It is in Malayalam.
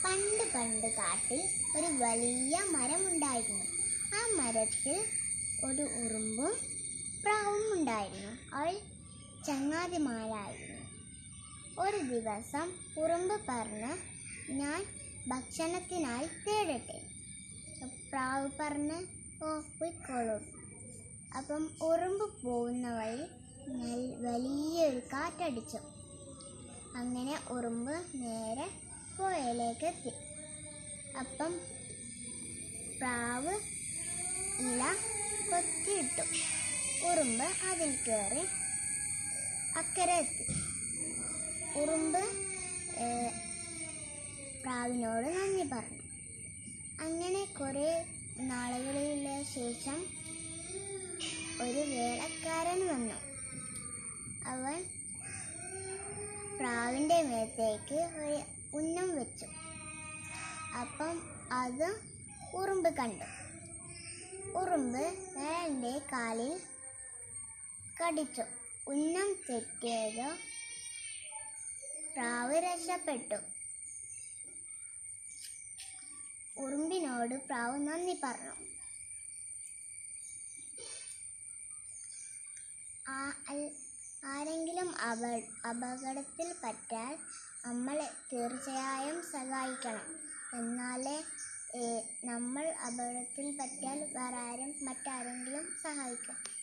പണ്ട് പണ്ട് കാട്ടിൽ ഒരു വലിയ മരമുണ്ടായിരുന്നു ആ മരത്തിൽ ഒരു ഉറുമ്പും പ്രാവും ഉണ്ടായിരുന്നു അവൾ ചങ്ങാതിമാരായിരുന്നു ഒരു ദിവസം ഉറുമ്പ് പറഞ്ഞ് ഞാൻ ഭക്ഷണത്തിനായി തേടട്ടെ പ്രാവ് പറഞ്ഞ് ഓ പോയിക്കോളൂ അപ്പം ഉറുമ്പ് പോകുന്ന വഴി നൽ- വലിയൊരു കാറ്റടിച്ചു അങ്ങനെ ഉറുമ്പ് നേരെ പുഴയിലേക്ക് എത്തി അപ്പം പ്രാവ് ഇല കൊത്തിയിട്ടു ഉറുമ്പ് അതിൽ കയറി അക്കരെ എത്തി ഉറുമ്പ് ഏ, പ്രാവിനോട് നന്ദി പറഞ്ഞു അങ്ങനെ കുറേ നാളുകളിലെ ശേഷം ഒരു വേലക്കാരൻ വന്നു അവൻ പ്രാവിൻ്റെ മേത്തേക്ക് ഒരു ഉന്നം വെച്ചു അപ്പം അത് ഉറുമ്പ് കണ്ടു ഉറുമ്പ് വേളൻ്റെ കാലിൽ കടിച്ചു ഉന്നം തെറ്റിയത് പ്രാവ് രക്ഷപ്പെട്ടു ഉറുമ്പിനോട് പ്രാവ് നന്ദി പറഞ്ഞു ആ അൽ- ആരെങ്കിലും അപ അപകടത്തിൽ പറ്റാൽ നമ്മൾ തീർച്ചയായും സഹായിക്കണം എന്നാലേ ഏ, നമ്മൾ അപകടത്തിൽ പറ്റിയാൽ വേറെ ആരും മറ്റാരെങ്കിലും സഹായിക്കും